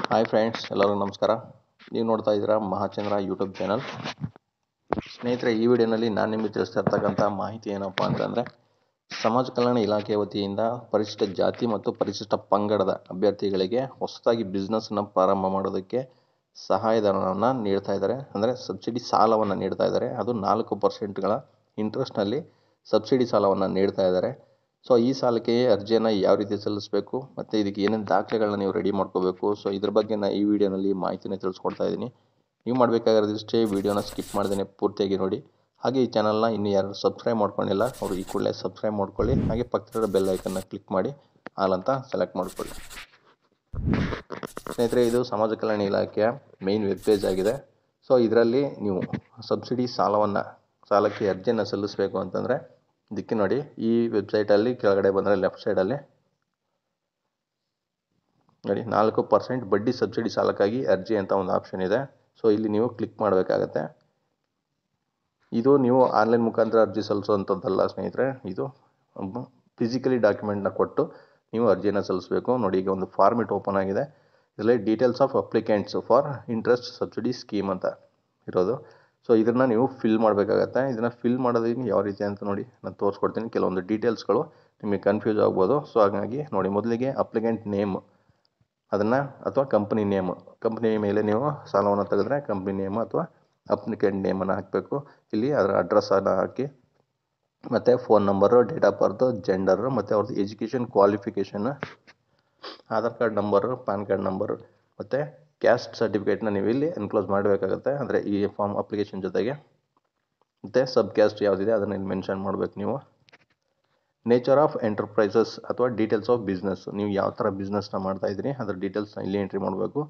hi friends ಎಲ್ಲರಿಗೂ ನಮಸ್ಕಾರ ನೀವು ನೋಡ್ತಾ ಇದ್ದೀರಾ ಮಹಾಚಂದ್ರ ಯೂಟ್ಯೂಬ್ ಚಾನಲ್ ಸ್ನೇಹಿತರೆ ಈ ವಿಡಿಯೋನಲ್ಲಿ ನಾನು ನಿಮಗೆ ತಿಳಿಸ್ತಾ ಇರ್ತಕ್ಕಂಥ ಮಾಹಿತಿ ಏನಪ್ಪ ಅಂತಂದರೆ ಸಮಾಜ ಕಲ್ಯಾಣ ಇಲಾಖೆ ವತಿಯಿಂದ ಪರಿಶಿಷ್ಟ ಜಾತಿ ಮತ್ತು ಪರಿಶಿಷ್ಟ ಪಂಗಡದ ಅಭ್ಯರ್ಥಿಗಳಿಗೆ ಹೊಸದಾಗಿ ಬಿಸ್ನೆಸ್ನ ಪ್ರಾರಂಭ ಮಾಡೋದಕ್ಕೆ ಸಹಾಯಧನವನ್ನು ನೀಡ್ತಾ ಇದ್ದಾರೆ ಅಂದರೆ ಸಬ್ಸಿಡಿ ಸಾಲವನ್ನು ನೀಡ್ತಾ ಇದ್ದಾರೆ ಅದು ನಾಲ್ಕು ಪರ್ಸೆಂಟ್ಗಳ ಇಂಟ್ರೆಸ್ಟ್ನಲ್ಲಿ ಸಬ್ಸಿಡಿ ಸಾಲವನ್ನು ನೀಡ್ತಾ ಇದ್ದಾರೆ ಸೊ ಈ ಸಾಲಕ್ಕೆ ಅರ್ಜಿಯನ್ನು ಯಾವ ರೀತಿ ಸಲ್ಲಿಸಬೇಕು ಮತ್ತು ಇದಕ್ಕೆ ಏನೇನು ದಾಖಲೆಗಳನ್ನ ನೀವು ರೆಡಿ ಮಾಡ್ಕೋಬೇಕು ಸೊ ಇದ್ರ ಬಗ್ಗೆ ನಾನು ಈ ವಿಡಿಯೋನಲ್ಲಿ ಮಾಹಿತಿನ ತಿಳಿಸ್ಕೊಡ್ತಾ ಇದ್ದೀನಿ ನೀವು ಮಾಡಬೇಕಾಗಿರೋದಿಷ್ಟೇ ವಿಡಿಯೋನ ಸ್ಕಿಪ್ ಮಾಡ್ದೇ ಪೂರ್ತಿಯಾಗಿ ನೋಡಿ ಹಾಗೆ ಈ ಚಾನಲ್ನ ಇನ್ನು ಯಾರು ಸಬ್ಸ್ಕ್ರೈಬ್ ಮಾಡ್ಕೊಂಡಿಲ್ಲ ಅವರು ಈ ಕೂಡಲೇ ಸಬ್ಸ್ಕ್ರೈಬ್ ಮಾಡ್ಕೊಳ್ಳಿ ಹಾಗೆ ಪಕ್ಕದ ಬೆಲ್ ಐಕನ್ನ ಕ್ಲಿಕ್ ಮಾಡಿ ಆಲ್ ಅಂತ ಸೆಲೆಕ್ಟ್ ಮಾಡ್ಕೊಳ್ಳಿ ಸ್ನೇಹಿತರೆ ಇದು ಸಮಾಜ ಕಲ್ಯಾಣ ಇಲಾಖೆಯ ಮೇಯ್ನ್ ವೆಬ್ ಪೇಜ್ ಆಗಿದೆ ಸೊ ಇದರಲ್ಲಿ ನೀವು ಸಬ್ಸಿಡಿ ಸಾಲವನ್ನು ಸಾಲಕ್ಕೆ ಅರ್ಜಿಯನ್ನು ಸಲ್ಲಿಸಬೇಕು ಅಂತಂದರೆ ಇದಕ್ಕೆ ನೋಡಿ ಈ ವೆಬ್ಸೈಟಲ್ಲಿ ಕೆಳಗಡೆ ಬಂದರೆ ಲೆಫ್ಟ್ ಸೈಡಲ್ಲಿ ನೋಡಿ ನಾಲ್ಕು ಪರ್ಸೆಂಟ್ ಬಡ್ಡಿ ಸಬ್ಸಿಡಿ ಸಾಲಕ್ಕಾಗಿ ಅರ್ಜಿ ಅಂತ ಒಂದು ಆಪ್ಷನ್ ಇದೆ ಸೊ ಇಲ್ಲಿ ನೀವು ಕ್ಲಿಕ್ ಮಾಡಬೇಕಾಗತ್ತೆ ಇದು ನೀವು ಆನ್ಲೈನ್ ಮುಖಾಂತರ ಅರ್ಜಿ ಸಲ್ಲಿಸುವಂಥದ್ದಲ್ಲ ಸ್ನೇಹಿತರೆ ಇದು ಫಿಸಿಕಲಿ ಡಾಕ್ಯುಮೆಂಟ್ನ ಕೊಟ್ಟು ನೀವು ಅರ್ಜಿಯನ್ನು ಸಲ್ಲಿಸಬೇಕು ನೋಡಿ ಈಗ ಒಂದು ಫಾರ್ಮೆಟ್ ಓಪನ್ ಆಗಿದೆ ಇದರಲ್ಲಿ details of applicants for interest subsidy scheme ಅಂತ ಇರೋದು ಸೊ ಇದನ್ನು ನೀವು ಫಿಲ್ ಮಾಡಬೇಕಾಗತ್ತೆ ಇದನ್ನು ಫಿಲ್ ಮಾಡೋದಕ್ಕೆ ಯಾವ ರೀತಿ ಅಂತ ನೋಡಿ ನಾನು ತೋರಿಸ್ಕೊಡ್ತೀನಿ ಕೆಲವೊಂದು ಡೀಟೇಲ್ಸ್ಗಳು ನಿಮಗೆ ಕನ್ಫ್ಯೂಸ್ ಆಗ್ಬೋದು ಸೊ ಹಾಗಾಗಿ ನೋಡಿ ಮೊದಲಿಗೆ ಅಪ್ಲಿಕೆಂಟ್ ನೇಮ್ ಅದನ್ನು ಅಥವಾ ಕಂಪ್ನಿ ನೇಮ್ ಕಂಪ್ನಿ ಮೇಲೆ ನೀವು ಸಾಲವನ್ನು ತೆಗೆದ್ರೆ ಕಂಪ್ನಿ ನೇಮ್ ಅಥವಾ ಅಪ್ಲಿಕೆಂಟ್ ನೇಮನ್ನು ಹಾಕಬೇಕು ಇಲ್ಲಿ ಅದರ ಅಡ್ರೆಸ್ಸನ್ನು ಹಾಕಿ ಮತ್ತು phone number date of birth gender ಮತ್ತು ಅವ್ರದ್ದು education qualification Aadhaar card number PAN card number ಮತ್ತು ಕ್ಯಾಸ್ಟ್ ಸರ್ಟಿಫಿಕೇಟ್ನ ನೀವು ಇಲ್ಲಿ ಎನ್ಕ್ಲೋಸ್ ಮಾಡಬೇಕಾಗುತ್ತೆ ಅಂದರೆ ಈ ಫಾರ್ಮ್ ಅಪ್ಲಿಕೇಶನ್ ಜೊತೆಗೆ ಮತ್ತು ಸಬ್ ಕ್ಯಾಸ್ಟ್ ಯಾವುದಿದೆ ಅದನ್ನು ಇಲ್ಲಿ ಮೆನ್ಷನ್ ಮಾಡಬೇಕು ನೀವು ನೇಚರ್ ಆಫ್ ಎಂಟರ್ಪ್ರೈಸಸ್ ಅಥವಾ ಡೀಟೇಲ್ಸ್ ಆಫ್ ಬಿಸ್ನೆಸ್ ನೀವು ಯಾವ ಥರ ಬಿಸ್ನೆಸ್ನ ಮಾಡ್ತಾ ಇದ್ದೀರಿ ಅದರ ಡೀಟೇಲ್ಸ್ನ ಇಲ್ಲಿ ಎಂಟ್ರಿ ಮಾಡಬೇಕು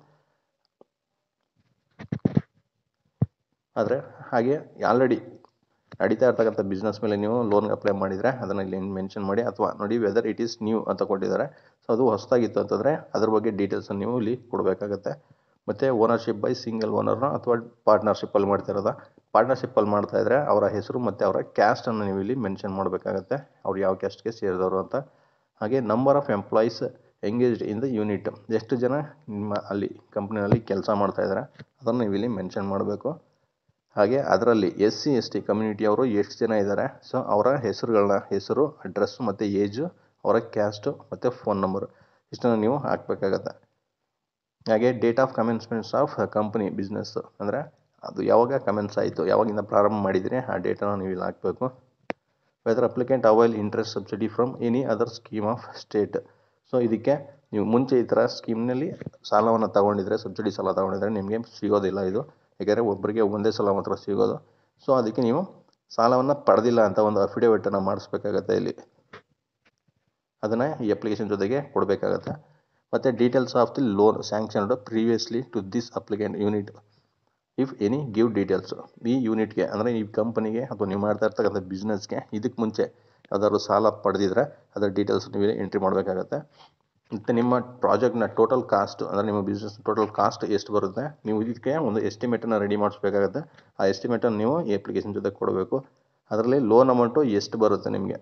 ಆದರೆ ಹಾಗೆ ಆಲ್ರೆಡಿ ನಡೀತಾ ಇರ್ತಕ್ಕಂಥ ಬಿಸ್ನೆಸ್ ಮೇಲೆ ನೀವು ಲೋನ್ಗೆ ಅಪ್ಲೈ ಮಾಡಿದರೆ ಅದನ್ನು ಇಲ್ಲಿ ಮೆನ್ಷನ್ ಮಾಡಿ ಅಥವಾ ನೋಡಿ ವೆದರ್ ಇಟ್ ಈಸ್ ನ್ಯೂ ಅಂತ ಕೊಟ್ಟಿದ್ದಾರೆ ಸೊ ಅದು ಹೊಸದಾಗಿತ್ತು ಅಂತಂದರೆ ಅದ್ರ ಬಗ್ಗೆ ಡೀಟೇಲ್ಸನ್ನು ನೀವು ಇಲ್ಲಿ ಕೊಡಬೇಕಾಗತ್ತೆ ಮತ್ತು ಓನರ್ಶಿಪ್ ಬೈ ಸಿಂಗಲ್ ಓನರ್ನ ಅಥವಾ ಪಾರ್ಟ್ನರ್ಶಿಪ್ಪಲ್ಲಿ ಮಾಡ್ತಾ ಇರೋದ ಪಾರ್ಟ್ನರ್ಶಿಪ್ಪಲ್ಲಿ ಮಾಡ್ತಾ ಇದ್ದರೆ ಅವರ ಹೆಸರು ಮತ್ತು ಅವರ ಕ್ಯಾಸ್ಟನ್ನು ನೀವು ಇಲ್ಲಿ ಮೆನ್ಷನ್ ಮಾಡಬೇಕಾಗತ್ತೆ ಅವ್ರು ಯಾವ ಕ್ಯಾಸ್ಟ್ಗೆ ಸೇರಿದವರು ಅಂತ ಹಾಗೆ number of employees engaged in the unit ಎಷ್ಟು ಜನ ನಿಮ್ಮ ಅಲ್ಲಿ ಕಂಪ್ನಿನಲ್ಲಿ ಕೆಲಸ ಮಾಡ್ತಾ ಇದ್ದಾರೆ ಅದನ್ನು ನೀವು ಇಲ್ಲಿ ಮೆನ್ಷನ್ ಮಾಡಬೇಕು ಹಾಗೆ ಅದರಲ್ಲಿ ಎಸ್ ಸಿ ಎಸ್ ಟಿ ಕಮ್ಯುನಿಟಿಯವರು ಎಷ್ಟು ಜನ ಇದ್ದಾರೆ ಸೊ ಅವರ ಹೆಸರುಗಳನ್ನ ಹೆಸರು ಅಡ್ರೆಸ್ಸು ಮತ್ತು ಏಜು ಅವರ ಕ್ಯಾಸ್ಟು ಮತ್ತು ಫೋನ್ ನಂಬರು ಇಷ್ಟನ್ನು ನೀವು ಹಾಕಬೇಕಾಗತ್ತೆ ಹಾಗೆ date of commencements of company business ಅಂದರೆ ಅದು ಯಾವಾಗ ಕಮೆನ್ಸ್ ಆಯಿತು ಯಾವಾಗಿಂದ ಪ್ರಾರಂಭ ಮಾಡಿದರೆ ಆ ಡೇಟನ್ನು ನೀವು ಇಲ್ಲಿ ಹಾಕಬೇಕು whether applicant avail interest subsidy from any other scheme of state so ಇದಕ್ಕೆ ನೀವು ಮುಂಚೆ ಈ ಥರ ಸ್ಕೀಮ್ನಲ್ಲಿ ಸಾಲವನ್ನು ತಗೊಂಡಿದ್ರೆ ಸಬ್ಸಿಡಿ ಸಾಲ ತಗೊಂಡಿದ್ರೆ ನಿಮಗೆ ಸಿಗೋದಿಲ್ಲ ಇದು ಯಾಕೆಂದರೆ ಒಬ್ಬರಿಗೆ ಒಂದೇ ಸಲ ಮಾತ್ರ ಸಿಗೋದು ಸೊ ಅದಕ್ಕೆ ನೀವು ಸಾಲವನ್ನು ಪಡೆದಿಲ್ಲ ಅಂತ ಒಂದು ಅಫಿಡೇವಿಟನ್ನು ಮಾಡಿಸ್ಬೇಕಾಗತ್ತೆ ಇಲ್ಲಿ ಅದನ್ನು ಈ ಅಪ್ಲಿಕೇಶನ್ ಜೊತೆಗೆ ಕೊಡಬೇಕಾಗತ್ತೆ ಮತ್ತು details of the loan sanctioned previously to this applicant unit if any give details ಈ ಯೂನಿಟ್ಗೆ ಅಂದರೆ ಈ ಕಂಪನಿಗೆ ಅಥವಾ ನೀವು ಮಾಡ್ತಾ ಇರ್ತಕ್ಕಂಥ ಬಿಸ್ನೆಸ್ಗೆ ಇದಕ್ಕೆ ಮುಂಚೆ ಯಾವ್ದಾದ್ರು ಸಾಲ ಪಡೆದಿದ್ರೆ ಅದರ ಡೀಟೇಲ್ಸ್ ನೀವು ಎಂಟ್ರಿ ಮಾಡಬೇಕಾಗತ್ತೆ ಮತ್ತು ನಿಮ್ಮ ಪ್ರಾಜೆಕ್ಟ್ನ ಟೋಟಲ್ ಕಾಸ್ಟ್ ಅಂದರೆ ನಿಮ್ಮ ಬಿಸ್ನೆಸ್ ಟೋಟಲ್ ಕಾಸ್ಟ್ ಎಷ್ಟು ಬರುತ್ತೆ ನೀವು ಇದಕ್ಕೆ ಒಂದು ಎಸ್ಟಿಮೇಟನ್ನು ರೆಡಿ ಮಾಡಿಸ್ಬೇಕಾಗತ್ತೆ ಆ ಎಸ್ಟಿಮೇಟನ್ನು ನೀವು ಈ ಅಪ್ಲಿಕೇಶನ್ ಜೊತೆ ಕೊಡಬೇಕು ಅದರಲ್ಲಿ ಲೋನ್ ಅಮೌಂಟು ಎಷ್ಟು ಬರುತ್ತೆ ನಿಮಗೆ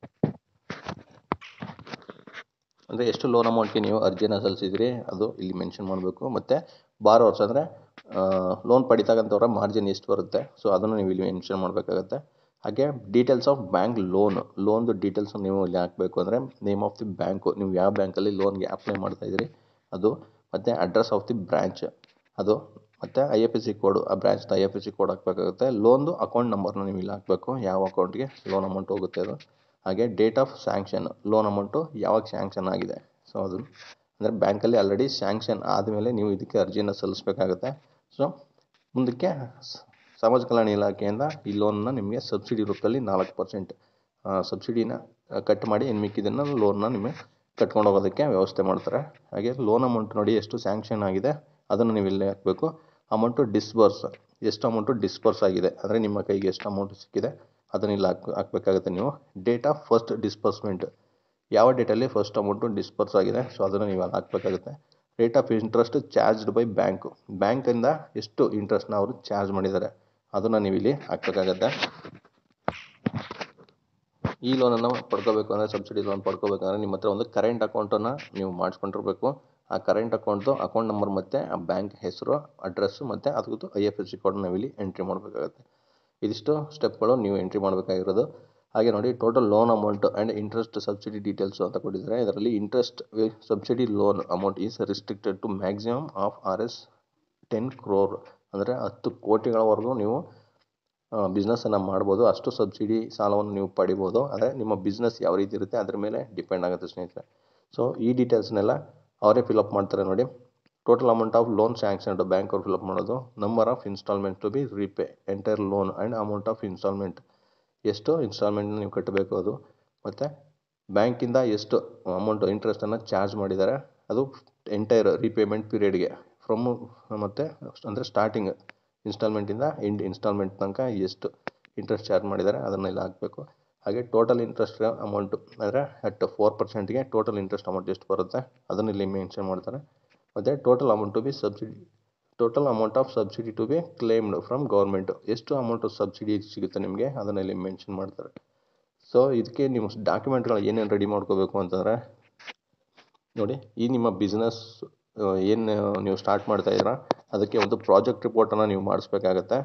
ಅಂದರೆ ಎಷ್ಟು ಲೋನ್ ಅಮೌಂಟ್ಗೆ ನೀವು ಅರ್ಜಿಯನ್ನು ಸಲ್ಲಿಸಿದ್ರಿ ಅದು ಇಲ್ಲಿ ಮೆನ್ಷನ್ ಮಾಡಬೇಕು ಮತ್ತು ಬಾರೋರ್ಸ್ ಅಂದರೆ ಲೋನ್ ಪಡಿತಕ್ಕಂಥವ್ರ ಮಾರ್ಜಿನ್ ಎಷ್ಟು ಬರುತ್ತೆ ಸೊ ಅದನ್ನು ನೀವು ಇಲ್ಲಿ ಮೆನ್ಷನ್ ಮಾಡಬೇಕಾಗತ್ತೆ ಹಾಗೆ ಡೀಟೇಲ್ಸ್ ಆಫ್ ಬ್ಯಾಂಕ್ ಲೋನ್ ಲೋನ್ದು ಡೀಟೇಲ್ಸ್ ನೀವು ಇಲ್ಲಿ ಹಾಕಬೇಕು ಅಂದರೆ ನೇಮ್ ಆಫ್ ದಿ ಬ್ಯಾಂಕು ನೀವು ಯಾವ ಬ್ಯಾಂಕಲ್ಲಿ ಲೋನ್ಗೆ ಅಪ್ಲೈ ಮಾಡ್ತಾ ಇದ್ದೀರಿ ಅದು ಮತ್ತು ಅಡ್ರೆಸ್ ಆಫ್ ದಿ ಬ್ರ್ಯಾಂಚ್ ಅದು ಮತ್ತು I F S C code ಆ ಬ್ರ್ಯಾಂಚ್ದ I F S C code ಹಾಕಬೇಕಾಗುತ್ತೆ ಲೋನ್ದು ಅಕೌಂಟ್ ನಂಬರ್ನ ನೀವು ಇಲ್ಲಿ ಹಾಕಬೇಕು ಯಾವ ಅಕೌಂಟ್ಗೆ ಲೋನ್ ಅಮೌಂಟ್ ಹೋಗುತ್ತೆ ಅದು ಹಾಗೆ date of sanction loan amount ಯಾವಾಗ ಸ್ಯಾಂಕ್ಷನ್ ಆಗಿದೆ ಸೊ ಅದು ಅಂದರೆ ಬ್ಯಾಂಕಲ್ಲಿ ಆಲ್ರೆಡಿ ಸ್ಯಾಂಕ್ಷನ್ ಆದಮೇಲೆ ನೀವು ಇದಕ್ಕೆ ಅರ್ಜಿಯನ್ನು ಸಲ್ಲಿಸಬೇಕಾಗುತ್ತೆ ಸೊ ಮುಂದಕ್ಕೆ ಸಮಾಜ ಕಲ್ಯಾಣ ಇಲಾಖೆಯಿಂದ ಈ ಲೋನ್ನ ನಿಮಗೆ ಸಬ್ಸಿಡಿ ರೂಪದಲ್ಲಿ ನಾಲ್ಕು ಪರ್ಸೆಂಟ್ ಸಬ್ಸಿಡಿನ ಕಟ್ ಮಾಡಿ ಇನ್ನು ಮಿಕ್ಕಿದ್ದನ್ನು ಲೋನ್ನ ನಿಮಗೆ ಕಟ್ಕೊಂಡು ಹೋಗೋದಕ್ಕೆ ವ್ಯವಸ್ಥೆ ಮಾಡ್ತಾರೆ ಹಾಗೆ ಲೋನ್ ಅಮೌಂಟ್ ನೋಡಿ ಎಷ್ಟು ಸ್ಯಾಂಕ್ಷನ್ ಆಗಿದೆ ಅದನ್ನು ನೀವು ಇಲ್ಲೇ ಹಾಕಬೇಕು ಅಮೌಂಟು ಡಿಸ್ಬರ್ಸ್ ಎಷ್ಟು ಅಮೌಂಟು ಡಿಸ್ಬರ್ಸ್ ಆಗಿದೆ ಅಂದರೆ ನಿಮ್ಮ ಕೈಗೆ ಎಷ್ಟು ಅಮೌಂಟ್ ಸಿಕ್ಕಿದೆ ಅದನ್ನು ಇಲ್ಲಿ ಹಾಕ್ ಹಾಕಬೇಕಾಗುತ್ತೆ ನೀವು ಡೇಟ್ ಆಫ್ ಫಸ್ಟ್ ಡಿಸ್ಬರ್ಸ್ಮೆಂಟ್ ಯಾವ ಡೇಟಲ್ಲಿ ಫಸ್ಟ್ ಅಮೌಂಟು ಡಿಸ್ಪರ್ಸ್ ಆಗಿದೆ ಸೊ ಅದನ್ನು ನೀವು ಅಲ್ಲಿ ಹಾಕಬೇಕಾಗುತ್ತೆ rate of interest charged by bank ಬ್ಯಾಂಕಿಂದ ಎಷ್ಟು ಇಂಟ್ರೆಸ್ಟ್ನ ಅವರು ಚಾರ್ಜ್ ಮಾಡಿದ್ದಾರೆ ಅದನ್ನು ನೀವು ಇಲ್ಲಿ ಹಾಕಬೇಕಾಗತ್ತೆ ಈ ಲೋನನ್ನು ಪಡ್ಕೋಬೇಕು ಅಂದರೆ ಸಬ್ಸಿಡಿ ಲೋನ್ ಪಡ್ಕೋಬೇಕಂದ್ರೆ ನಿಮ್ಮ ಹತ್ರ ಒಂದು ಕರೆಂಟ್ ಅಕೌಂಟನ್ನು ನೀವು ಮಾಡಿಸ್ಕೊಂಡಿರ್ಬೇಕು ಆ ಕರೆಂಟ್ ಅಕೌಂಟ್ದು ಅಕೌಂಟ್ ನಂಬರ್ ಮತ್ತು ಆ ಬ್ಯಾಂಕ್ ಹೆಸರು ಅಡ್ರೆಸ್ಸು ಮತ್ತು ಅದಕ್ಕೂ I F S C code ನಾವಿಲ್ಲಿ ಎಂಟ್ರಿ ಮಾಡಬೇಕಾಗುತ್ತೆ ಇದಿಷ್ಟು ಸ್ಟೆಪ್ಗಳು ನೀವು ಎಂಟ್ರಿ ಮಾಡಬೇಕಾಗಿರೋದು ಹಾಗೆ ನೋಡಿ total loan amount and interest subsidy details ಅಂತ ಕೊಟ್ಟಿದ್ದಾರೆ ಇದರಲ್ಲಿ interest subsidy loan amount is restricted to maximum of R S ten crore ಅಂದರೆ ಹತ್ತು ಕೋಟಿಗಳವರೆಗೂ ನೀವು ಬಿಸ್ನೆಸ್ಸನ್ನು ಮಾಡ್ಬೋದು ಅಷ್ಟು ಸಬ್ಸಿಡಿ ಸಾಲವನ್ನು ನೀವು ಪಡಿಬೋದು ಆದರೆ ನಿಮ್ಮ ಬಿಸ್ನೆಸ್ ಯಾವ ರೀತಿ ಇರುತ್ತೆ ಅದ್ರ ಮೇಲೆ ಡಿಪೆಂಡ್ ಆಗುತ್ತೆ ಸ್ನೇಹಿತರೆ ಸೊ ಈ ಡೀಟೇಲ್ಸ್ನೆಲ್ಲ ಅವರೇ ಫಿಲಪ್ ಮಾಡ್ತಾರೆ ನೋಡಿ total amount of loan sanction bank ಅವ್ರು ಫಿಲಪ್ ಮಾಡೋದು number of instalment to be repay entire loan and amount of instalment ಎಷ್ಟು ಇನ್ಸ್ಟಾಲ್ಮೆಂಟ್ ನೀವು ಕಟ್ಟಬೇಕು ಅದು ಮತ್ತು ಬ್ಯಾಂಕಿಂದ ಎಷ್ಟು ಅಮೌಂಟು ಇಂಟ್ರೆಸ್ಟನ್ನು ಚಾರ್ಜ್ ಮಾಡಿದ್ದಾರೆ ಅದು ಎಂಟೈರ್ ರೀಪೇಮೆಂಟ್ ಪೀರಿಯಡ್ಗೆ ಫ್ರಮ್ ಮತ್ತು ಅಂದರೆ ಸ್ಟಾರ್ಟಿಂಗ್ ಇನ್ಸ್ಟಾಲ್ಮೆಂಟಿಂದ ಎಂಡ್ ಇನ್ಸ್ಟಾಲ್ಮೆಂಟ್ ತನಕ ಎಷ್ಟು ಇಂಟ್ರೆಸ್ಟ್ ಚಾರ್ಜ್ ಮಾಡಿದ್ದಾರೆ ಅದನ್ನೆಲ್ಲ ಹಾಕಬೇಕು ಹಾಗೆ ಟೋಟಲ್ ಇಂಟ್ರೆಸ್ಟ್ ಅಮೌಂಟು ಅಂದರೆ ಅಟ್ ಫೋರ್ ಪರ್ಸೆಂಟ್ಗೆ ಟೋಟಲ್ ಇಂಟ್ರೆಸ್ಟ್ ಅಮೌಂಟ್ ಎಷ್ಟು ಬರುತ್ತೆ ಅದನ್ನು ಇಲ್ಲಿ ಮೆನ್ಷನ್ ಮಾಡ್ತಾರೆ ಮತ್ತು total amount to be subsidy total amount of subsidy to be claimed from government ಎಷ್ಟು ಅಮೌಂಟು ಸಬ್ಸಿಡಿ ಸಿಗುತ್ತೆ ನಿಮಗೆ ಅದನ್ನು ಇಲ್ಲಿ ಮೆನ್ಷನ್ ಮಾಡ್ತಾರೆ ಸೊ ಇದಕ್ಕೆ ನೀವು ಡಾಕ್ಯುಮೆಂಟ್ಗಳು ಏನೇನು ರೆಡಿ ಮಾಡ್ಕೋಬೇಕು ಅಂತಂದರೆ ನೋಡಿ ಈ ನಿಮ್ಮ ಬಿಸ್ನೆಸ್ ಏನು ನೀವು ಸ್ಟಾರ್ಟ್ ಮಾಡ್ತಾ ಇದ್ದೀರಾ ಅದಕ್ಕೆ ಒಂದು ಪ್ರಾಜೆಕ್ಟ್ ರಿಪೋರ್ಟನ್ನು ನೀವು ಮಾಡಿಸ್ಬೇಕಾಗತ್ತೆ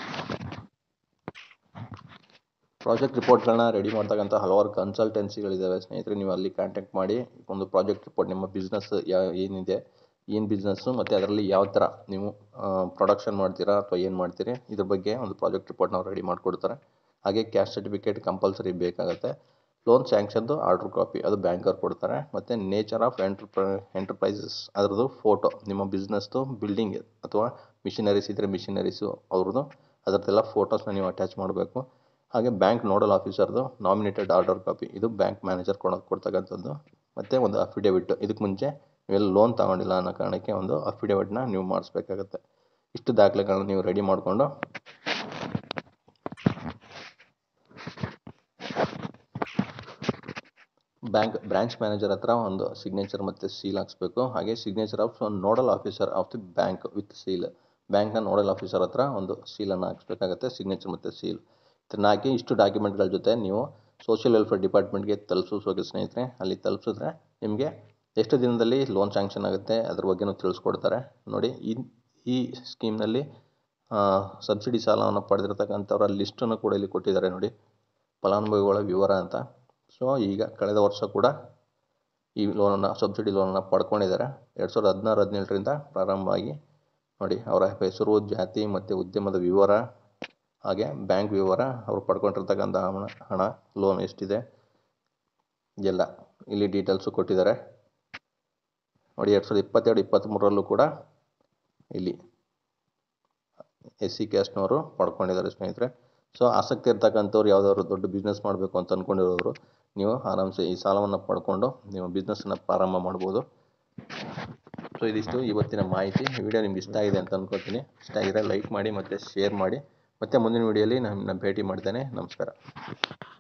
ಪ್ರಾಜೆಕ್ಟ್ ರಿಪೋರ್ಟ್ಗಳನ್ನ ರೆಡಿ ಮಾಡ್ತಕ್ಕಂಥ ಹಲವಾರು ಕನ್ಸಲ್ಟೆನ್ಸಿಗಳಿದ್ದಾವೆ ಸ್ನೇಹಿತರೆ ನೀವು ಅಲ್ಲಿ ಕಾಂಟ್ಯಾಕ್ಟ್ ಮಾಡಿ ಒಂದು ಪ್ರಾಜೆಕ್ಟ್ ರಿಪೋರ್ಟ್ ನಿಮ್ಮ ಬಿಸ್ನೆಸ್ ಯಾ ಏನಿದೆ ಏನು ಬಿಸ್ನೆಸ್ಸು ಮತ್ತು ಅದರಲ್ಲಿ ಯಾವ ಥರ ನೀವು ಪ್ರೊಡಕ್ಷನ್ ಮಾಡ್ತೀರಾ ಅಥವಾ ಏನು ಮಾಡ್ತೀರಿ ಇದ್ರ ಬಗ್ಗೆ ಒಂದು ಪ್ರಾಜೆಕ್ಟ್ ರಿಪೋರ್ಟ್ ನಾವು ರೆಡಿ ಮಾಡಿಕೊಡ್ತಾರೆ ಹಾಗೆ ಕ್ಯಾಶ್ ಸರ್ಟಿಫಿಕೇಟ್ ಕಂಪಲ್ಸರಿ ಬೇಕಾಗುತ್ತೆ ಲೋನ್ ಸ್ಯಾಂಕ್ಷನ್ದು ಆರ್ಡ್ರ್ ಕಾಪಿ ಅದು ಬ್ಯಾಂಕರ್ ಕೊಡ್ತಾರೆ ಮತ್ತು ನೇಚರ್ ಆಫ್ ಎಂಟ್ರಪ್ರ ಎಂಟರ್ಪ್ರೈಸಸ್ ಅದರದ್ದು ಫೋಟೋ ನಿಮ್ಮ ಬಿಸ್ನೆಸ್ದು ಬಿಲ್ಡಿಂಗ್ ಅಥವಾ ಮಿಷಿನರೀಸ್ ಇದ್ದರೆ ಮಿಷಿನರೀಸು ಅವ್ರದ್ದು ಅದರದ್ದೆಲ್ಲ ಫೋಟೋಸ್ನ ನೀವು ಅಟ್ಯಾಚ್ ಮಾಡಬೇಕು ಹಾಗೆ ಬ್ಯಾಂಕ್ ನೋಡಲ್ ಆಫೀಸರ್ದು ನಾಮಿನೇಟೆಡ್ ಆರ್ಡರ್ ಕಾಪಿ ಇದು ಬ್ಯಾಂಕ್ ಮ್ಯಾನೇಜರ್ ಕೊಡೋದು ಕೊಡ್ತಕ್ಕಂಥದ್ದು ಮತ್ತು ಒಂದು ಅಫಿಡೇವಿಟ್ ಇದಕ್ಕೆ ಮುಂಚೆ ನೀವೆಲ್ಲ ಲೋನ್ ತಗೊಂಡಿಲ್ಲ ಅನ್ನೋ ಕಾರಣಕ್ಕೆ ಒಂದು ಅಫಿಡೇವಿಟ್ನ ನೀವು ಮಾಡಿಸ್ಬೇಕಾಗತ್ತೆ ಇಷ್ಟು ದಾಖಲೆಗಳನ್ನ ನೀವು ರೆಡಿ ಮಾಡಿಕೊಂಡು ಬ್ಯಾಂಕ್ ಬ್ರಾಂಚ್ ಮ್ಯಾನೇಜರ್ ಹತ್ರ ಒಂದು ಸಿಗ್ನೇಚರ್ ಮತ್ತು ಸೀಲ್ ಹಾಕ್ಸ್ಬೇಕು ಹಾಗೆ signature of nodal officer of the bank with seal ಬ್ಯಾಂಕ್ನ ನೋಡಲ್ ಆಫೀಸರ್ ಹತ್ರ ಒಂದು ಸೀಲನ್ನು ಹಾಕ್ಸ್ಬೇಕಾಗತ್ತೆ ಸಿಗ್ನೇಚರ್ ಮತ್ತು ಸೀಲ್ ಇದನ್ನ ಹಾಕಿ ಇಷ್ಟು ಡಾಕ್ಯುಮೆಂಟ್ಗಳ ಜೊತೆ ನೀವು ಸೋಷಿಯಲ್ ವೆಲ್ಫೇರ್ ಡಿಪಾರ್ಟ್ಮೆಂಟ್ಗೆ ತಲುಪಿಸೋಕೆ ಸ್ನೇಹಿತರೆ ಅಲ್ಲಿ ತಲುಪಿಸಿದ್ರೆ ನಿಮಗೆ ಎಷ್ಟು ದಿನದಲ್ಲಿ ಲೋನ್ ಸ್ಯಾಂಕ್ಷನ್ ಆಗುತ್ತೆ ಅದ್ರ ಬಗ್ಗೆನೂ ತಿಳಿಸ್ಕೊಡ್ತಾರೆ ನೋಡಿ ಈ ಈ ಸ್ಕೀಮ್ನಲ್ಲಿ ಸಬ್ಸಿಡಿ ಸಾಲವನ್ನು ಪಡೆದಿರ್ತಕ್ಕಂಥವ್ರ ಲಿಸ್ಟನ್ನು ಕೂಡ ಇಲ್ಲಿ ಕೊಟ್ಟಿದ್ದಾರೆ ನೋಡಿ ಫಲಾನುಭವಿಗಳ ವಿವರ ಅಂತ ಸೊ ಈಗ ಕಳೆದ ವರ್ಷ ಕೂಡ ಈ ಲೋನನ್ನು ಸಬ್ಸಿಡಿ ಲೋನನ್ನು ಪಡ್ಕೊಂಡಿದ್ದಾರೆ ಎರಡು ಸಾವಿರದ ಹದಿನಾರು ಹದಿನೇಳರಿಂದ ಪ್ರಾರಂಭವಾಗಿ ನೋಡಿ ಅವರ ಹೆಸರು ಜಾತಿ ಮತ್ತು ಉದ್ಯಮದ ವಿವರ ಹಾಗೆ ಬ್ಯಾಂಕ್ ವಿವರ ಅವರು ಪಡ್ಕೊಂಡಿರ್ತಕ್ಕಂಥ ಹಣ ಹಣ ಲೋನ್ ಎಷ್ಟಿದೆ ಎಲ್ಲ ಇಲ್ಲಿ ಡೀಟೇಲ್ಸು ಕೊಟ್ಟಿದ್ದಾರೆ ನೋಡಿ ಎರಡು ಸಾವಿರದ ಇಪ್ಪತ್ತೆರಡು ಇಪ್ಪತ್ತ್ಮೂರರಲ್ಲೂ ಕೂಡ ಇಲ್ಲಿ ಎಸ್ ಸಿ ಕ್ಯಾಸ್ಟ್ನವರು ಪಡ್ಕೊಂಡಿದ್ದಾರೆ ಸ್ನೇಹಿತರೆ ಸೊ ಆಸಕ್ತಿ ಇರ್ತಕ್ಕಂಥವ್ರು ಯಾವುದಾದ್ರು ದೊಡ್ಡ ಬಿಸ್ನೆಸ್ ಮಾಡಬೇಕು ಅಂತ ಅಂದ್ಕೊಂಡಿರೋರು ನೀವು ಆರಾಮ್ಸೆ ಈ ಸಾಲವನ್ನು ಪಡ್ಕೊಂಡು ನಿಮ್ಮ ಬಿಸ್ನೆಸ್ಸನ್ನು ಪ್ರಾರಂಭ ಮಾಡ್ಬೋದು ಸೊ ಇದಿಷ್ಟು ಇವತ್ತಿನ ಮಾಹಿತಿ ಈ ವಿಡಿಯೋ ನಿಮ್ಗೆ ಇಷ್ಟ ಆಗಿದೆ ಅಂತ ಅಂದ್ಕೊಳ್ತೀನಿ ಇಷ್ಟ ಆಗಿದ್ರೆ ಲೈಕ್ ಮಾಡಿ ಮತ್ತು ಶೇರ್ ಮಾಡಿ ಮತ್ತು ಮುಂದಿನ ವಿಡಿಯೋಲಿ ನಾನು ಭೇಟಿ ಮಾಡ್ತೇನೆ ನಮಸ್ಕಾರ